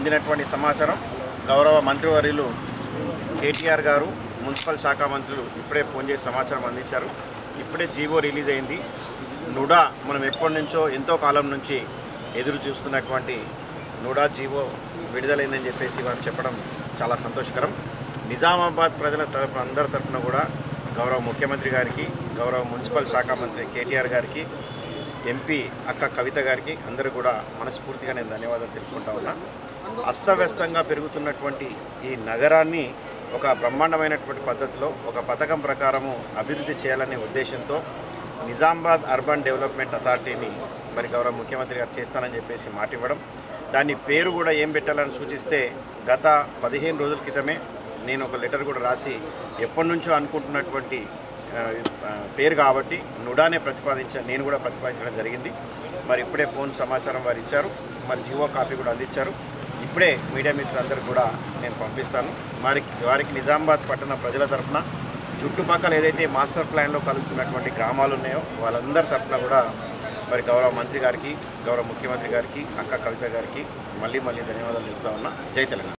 అందినటువంటి సమాచారం గౌరవ మంత్రివర్యులు కేటీఆర్ గారు మున్సిపల్ శాఖ మంత్రులు ఇప్పుడే ఫోన్ చేసి సమాచారం అందించారు ఇప్పుడే జీవో రిలీజ్ అయింది నుడా మనం ఎప్పటి నుంచో ఎంతో కాలం నుంచి ఎదురు చూస్తున్నటువంటి నుడా జీవో విడుదలైందని చెప్పేసి వారు చెప్పడం చాలా సంతోషకరం నిజామాబాద్ ప్రజల తరపున అందరి తరపున కూడా గౌరవ ముఖ్యమంత్రి గారికి గౌరవ మున్సిపల్ శాఖ మంత్రి కేటీఆర్ గారికి ఎంపీ అక్క కవిత గారికి అందరూ కూడా మనస్ఫూర్తిగా నేను ధన్యవాదాలు తెలుపుకుంటా ఉన్నా అస్తవ్యస్తంగా పెరుగుతున్నటువంటి ఈ నగరాన్ని ఒక బ్రహ్మాండమైనటువంటి పద్ధతిలో ఒక పథకం ప్రకారము అభివృద్ధి చేయాలనే ఉద్దేశంతో నిజామాబాద్ అర్బన్ డెవలప్మెంట్ అథారిటీని మరి గౌరవ ముఖ్యమంత్రి గారు చేస్తానని చెప్పేసి మాట ఇవ్వడం దాని పేరు కూడా ఏం పెట్టాలని సూచిస్తే గత పదిహేను రోజుల క్రితమే నేను ఒక లెటర్ కూడా రాసి ఎప్పటి నుంచో అనుకుంటున్నటువంటి ఆ, ఆ, పేరు కాబట్టి నుడానే ప్రతిపాదించ నేను కూడా ప్రతిపాదించడం జరిగింది మరి ఇప్పుడే ఫోన్ సమాచారం వారు ఇచ్చారు మరి జీవో కాపీ కూడా అందించారు ఇప్పుడే మీడియా మిత్రులందరూ కూడా నేను పంపిస్తాను వారికి వారికి నిజామాబాద్ పట్టణ ప్రజల తరఫున చుట్టుపక్కల ఏదైతే మాస్టర్ ప్లాన్లో కలుస్తున్నటువంటి గ్రామాలు ఉన్నాయో వాళ్ళందరి తరఫున కూడా మరి గౌరవ మంత్రి గారికి గౌరవ ముఖ్యమంత్రి గారికి అక్క కవిత గారికి మళ్ళీ మళ్ళీ ధన్యవాదాలు చెప్తా ఉన్నా జై తెలంగాణ